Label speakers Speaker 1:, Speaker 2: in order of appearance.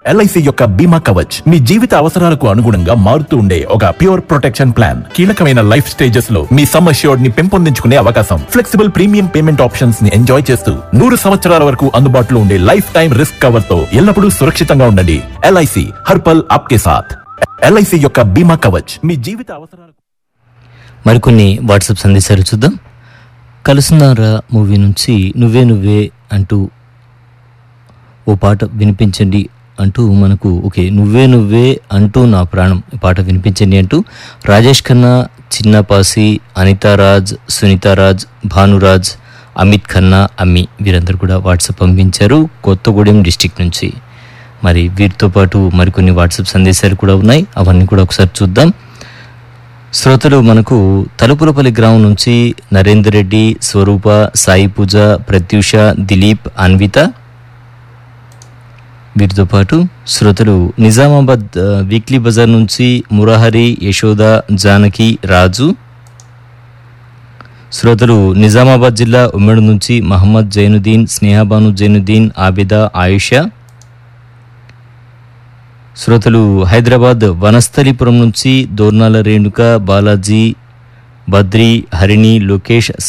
Speaker 1: LIC యొక్క బీమా కవచ్ మీ జీవిత అవసరాలకు అనుగుణంగా మారుతూ ఉండే ఒక ప్యూర్ ప్రొటెక్షన్ ప్లాన్ కీలకమైన లైఫ్ స్టేజెస్ లో మీ సమ్ అష్యూర్డ్ ని పెంపొందించుకునే అవకాశం ఫ్లెక్సిబుల్ ప్రీమియం పేమెంట్ ఆప్షన్స్ ని ఎంజాయ్ చేస్తూ నూరు సంవత్సరాల వరకు అందుబాటులో ఉండే లైఫ్ టైం రిస్క్ కవర్ తో ఎల్లప్పుడూ సురక్షితంగా ఉండండి ఎల్ఐసి హర్పల్ ఆప్కే సాథ్ ఎల్ఐసి యొక్క బీమా కవచ్ మీ జీవిత అవసరాలకు
Speaker 2: మరికొన్ని వాట్సాప్ సందేశాలు చూద్దాం కలుసున్నారా మూవీ నుంచి నువ్వే నువ్వే అంటూ ఓ పాట వినిపించండి అంటూ మనకు ఓకే నువ్వే నువ్వే అంటూ నా ప్రాణం ఈ పాట వినిపించండి అంటూ రాజేష్ ఖన్నా చిన్నపాసి అనితారాజ్ సునీతారాజ్ భానురాజ్ అమిత్ ఖన్నా అమ్మి వీరందరూ కూడా వాట్సాప్ పంపించారు కొత్తగూడెం డిస్టిక్ నుంచి మరి వీరితో పాటు మరికొన్ని వాట్సాప్ సందేశాలు కూడా ఉన్నాయి అవన్నీ కూడా ఒకసారి చూద్దాం శ్రోతలు మనకు తలుపులపల్లి గ్రామం నుంచి నరేందర్ రెడ్డి స్వరూప సాయి పూజ ప్రత్యూష దిలీప్ అన్విత వీరితో పాటు శ్రోతలు నిజామాబాద్ ఆ, వీక్లీ బజార్ నుంచి మురహరి యశోద జానకి రాజు శ్రోతలు నిజామాబాద్ జిల్లా ఉమ్మడి నుంచి మహమ్మద్ జైనుద్దీన్ స్నేహబాను జైనుద్దీన్ ఆబిదా ఆయుష శ్రోతలు హైదరాబాద్ వనస్థలిపురం నుంచి దోర్నాల రేణుక బాలాజీ బద్రి హరిణి లోకేష్